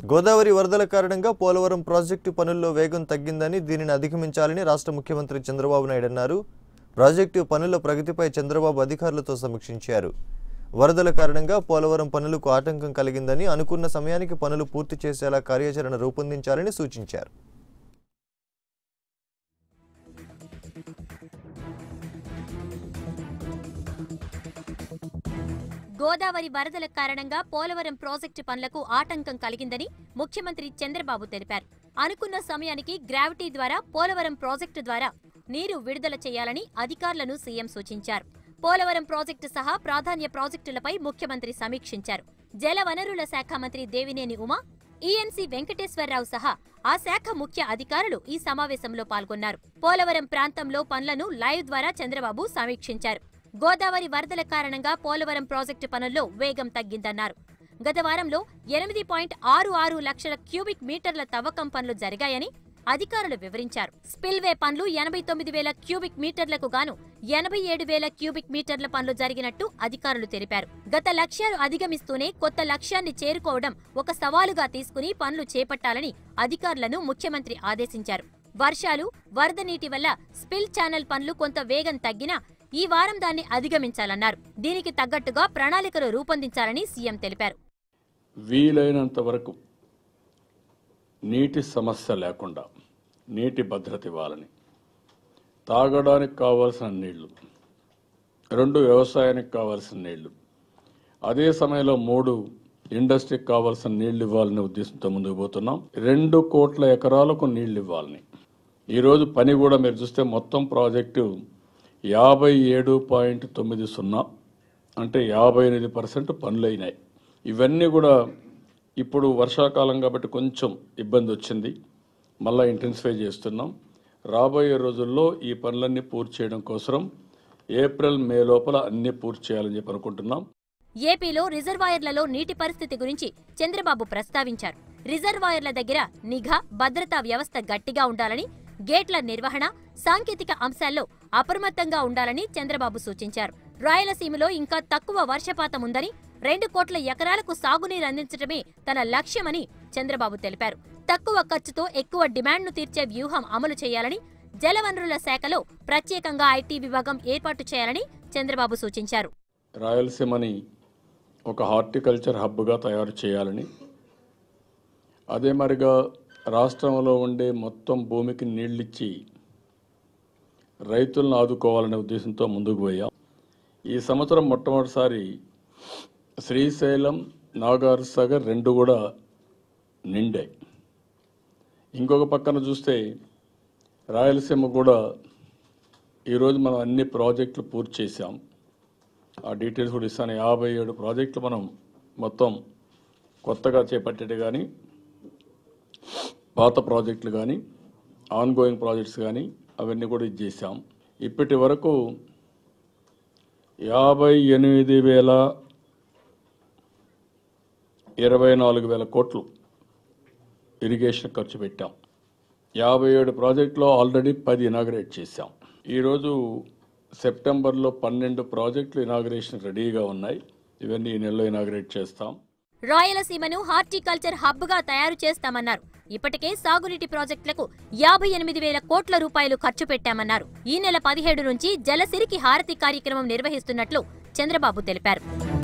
గోదావరి వరదల కారణంగా పోలవరం ప్రాజెక్టు పనుల్లో వేగం తగ్గిందని దీనిని అధిగమించాలని రాష్ట్ర ముఖ్యమంత్రి చంద్రబాబు నాయుడు అన్నారు ప్రాజెక్టు పనుల ప్రగతిపై చంద్రబాబు అధికారులతో సమీక్షించారు వరదల కారణంగా పోలవరం పనులకు ఆటంకం కలిగిందని అనుకున్న సమయానికి పనులు పూర్తి చేసేలా కార్యాచరణ రూపొందించాలని సూచించారు గోదావరి వరదల కారణంగా పోలవరం ప్రాజెక్టు పనులకు ఆటంకం కలిగిందని ముఖ్యమంత్రి చంద్రబాబు తెలిపారు అనుకున్న సమయానికి గ్రావిటీ ద్వారా పోలవరం ప్రాజెక్టు ద్వారా నీరు విడుదల చేయాలని అధికారులను సీఎం సూచించారు పోలవరం ప్రాజెక్టు సహా ప్రాధాన్య ప్రాజెక్టులపై ముఖ్యమంత్రి సమీక్షించారు జల వనరుల శాఖ మంత్రి దేవినేని ఉమా ఈఎన్సీ వెంకటేశ్వరరావు సహా ఆ శాఖ ముఖ్య అధికారులు ఈ సమావేశంలో పాల్గొన్నారు పోలవరం ప్రాంతంలో పనులను లైవ్ ద్వారా చంద్రబాబు సమీక్షించారు గోదావరి వరదల కారణంగా పోలవరం ప్రాజెక్టు పనుల్లో వేగం తగ్గిందన్నారు గత వారంలో ఎనిమిది పాయింట్ ఆరు ఆరు లక్షల క్యూబిక్ మీటర్ల తవ్వకం పనులు జరిగాయని అధికారులు వివరించారు స్పిల్వే పనులు ఎనభై తొమ్మిది వేల క్యూబిక్ మీటర్లకు గాను ఎనభై ఏడు వేల క్యూబిక్ మీటర్ల పనులు జరిగినట్టు అధికారులు తెలిపారు గత లక్ష్యాలు అధిగమిస్తూనే కొత్త లక్ష్యాన్ని చేరుకోవడం ఒక సవాలుగా తీసుకుని పనులు చేపట్టాలని అధికారులను ముఖ్యమంత్రి ఆదేశించారు వర్షాలు వరద నీటి వల్ల స్పిల్ ఛానల్ పనులు కొంత వేగం తగ్గినా ఈ వారం దాన్ని అధిగమించాలన్నారు దీనికి తగ్గట్టుగా ప్రణాళికలు రూపొందించాలని సీఎం తెలిపారు వీలైనంత వరకు నీటి సమస్య లేకుండా నీటి భద్రత ఇవ్వాలని తాగడానికి కావాల్సిన నీళ్లు రెండు వ్యవసాయానికి కావాల్సిన నీళ్లు అదే సమయంలో మూడు ఇండస్ట్రీకి కావాల్సిన నీళ్లు ఇవ్వాలనే ఉద్దేశంతో ముందుకు పోతున్నాం రెండు కోట్ల ఎకరాలకు నీళ్లు ఇవ్వాలని ఈరోజు పని కూడా మీరు చూస్తే మొత్తం ప్రాజెక్టు యాభై ఏడు పాయింట్ తొమ్మిది సున్నా అంటే యాభై ఎనిమిది పర్సెంట్ పనులైనాయి ఇవన్నీ కూడా ఇప్పుడు వర్షాకాలం కాబట్టి కొంచెం ఇబ్బంది వచ్చింది మళ్ళీ ఇంటెన్సిఫై చేస్తున్నాం రాబోయే రోజుల్లో ఈ పనులన్నీ పూర్తి చేయడం కోసం ఏప్రిల్ మే లోపల అన్నీ పూర్తి చేయాలని చెప్పి అనుకుంటున్నాం ఏపీలో రిజర్వాయర్లలో నీటి పరిస్థితి గురించి చంద్రబాబు ప్రస్తావించారు రిజర్వాయర్ల దగ్గర నిఘా భద్రతా వ్యవస్థ గట్టిగా ఉండాలని గేట్ల నిర్వహణ సాంకేతిక అంశాల్లో అప్రమత్తంగా ఉండాలని చంద్రబాబు సూచించారు రాయలసీమలో ఇంకా తక్కువ వర్షపాతం ఉందని రెండు కోట్ల ఎకరాలకు సాగునీరు అందించడమే తన లక్ష్యమని చంద్రబాబు తెలిపారు తక్కువ ఖర్చుతో ఎక్కువ డిమాండ్ను తీర్చే వ్యూహం అమలు చేయాలని జలవనరుల శాఖలో ప్రత్యేకంగా ఐటీ విభాగం ఏర్పాటు చేయాలని చంద్రబాబు సూచించారు రాయలసీమని ఒక హార్టికల్చర్ హబ్గా తయారు చేయాలని అదే మరిగా రాష్ట్రంలో ఉండే మొత్తం భూమికి నీళ్ళిచ్చి రైతులను ఆదుకోవాలనే ఉద్దేశంతో ముందుకు పోయాం ఈ సంవత్సరం మొట్టమొదటిసారి శ్రీశైలం నాగార్ సాగర్ రెండు కూడా నిండాయి ఇంకొక పక్కన చూస్తే రాయలసీమ కూడా ఈరోజు మనం అన్ని ప్రాజెక్టులు పూర్తి చేశాం ఆ డీటెయిల్స్ కూడా ఇస్తాను యాభై ఏడు ప్రాజెక్టులు మనం మొత్తం కొత్తగా చేపట్టేది కానీ పాత ప్రాజెక్టులు కానీ ఆన్ గోయింగ్ ప్రాజెక్ట్స్ కానీ అవన్నీ కూడా ఇది చేశాం ఇప్పటి వరకు యాభై ఎనిమిది వేల ఇరవై నాలుగు వేల కోట్లు ఇరిగేషన్ ఖర్చు పెట్టాం యాభై ఏడు ప్రాజెక్టులో ఆల్రెడీ పది ఇనాగరేట్ చేశాం ఈరోజు సెప్టెంబర్లో పన్నెండు ప్రాజెక్టులు ఇనాగరేషన్ రెడీగా ఉన్నాయి ఇవన్నీ ఈ నెలలో ఇనాగరేట్ చేస్తాం రాయలసీమను హార్టికల్చర్ హబ్ గా తయారు చేస్తామన్నారు ఇప్పటికే సాగునీటి ప్రాజెక్టులకు యాభై ఎనిమిది వేల కోట్ల రూపాయలు ఖర్చు పెట్టామన్నారు ఈ నెల పదిహేడు నుంచి జలసిరికి హారతి కార్యక్రమం నిర్వహిస్తున్నట్లు చంద్రబాబు తెలిపారు